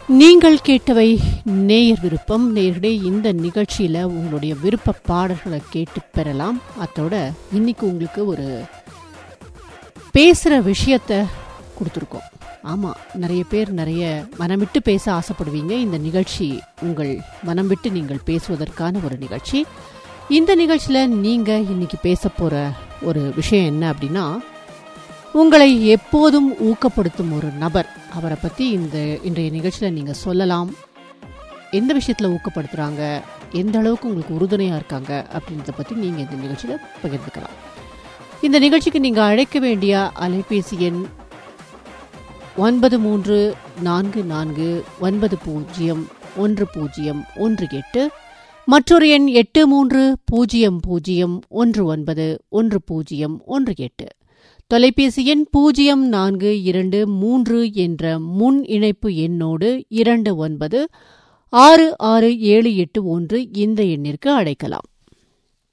நீங்கள் கேட்டவை நேயர் விருப்பம் நேயர்களே இந்த நிகழ்ச்சியில் உங்களுடைய விருப்ப பாடல்களை கேட்டு பெறலாம் அதோட இன்னைக்கு உங்களுக்கு ஒரு பேசுகிற விஷயத்த கொடுத்துருக்கோம் ஆமாம் நிறைய பேர் நிறைய மனம் விட்டு பேச ஆசைப்படுவீங்க இந்த நிகழ்ச்சி உங்கள் மனம் விட்டு நீங்கள் பேசுவதற்கான ஒரு நிகழ்ச்சி இந்த நிகழ்ச்சியில் நீங்கள் இன்னைக்கு பேச போகிற ஒரு விஷயம் என்ன அப்படின்னா உங்களை எப்போதும் ஊக்கப்படுத்தும் ஒரு நபர் அவரை பற்றி இந்த இன்றைய நிகழ்ச்சியில் நீங்கள் சொல்லலாம் எந்த விஷயத்தில் ஊக்கப்படுத்துகிறாங்க எந்த அளவுக்கு உங்களுக்கு உறுதுணையாக இருக்காங்க அப்படின்றத பற்றி நீங்கள் இந்த நிகழ்ச்சியில் பகிர்ந்துக்கலாம் இந்த நிகழ்ச்சிக்கு நீங்கள் அழைக்க வேண்டிய அலைபேசி எண் ஒன்பது மூன்று நான்கு நான்கு ஒன்பது பூஜ்ஜியம் ஒன்று பூஜ்ஜியம் ஒன்று எட்டு மற்றொரு எண் எட்டு மூன்று பூஜ்ஜியம் பூஜ்ஜியம் ஒன்று ஒன்பது ஒன்று பூஜ்ஜியம் ஒன்று எட்டு தொலைபேசி எண் பூஜ்ஜியம் நான்கு இரண்டு மூன்று என்ற முன் இணைப்பு எண்ணோடு இரண்டு ஒன்பது ஆறு ஆறு ஏழு எட்டு ஒன்று இந்த எண்ணிற்கு அழைக்கலாம்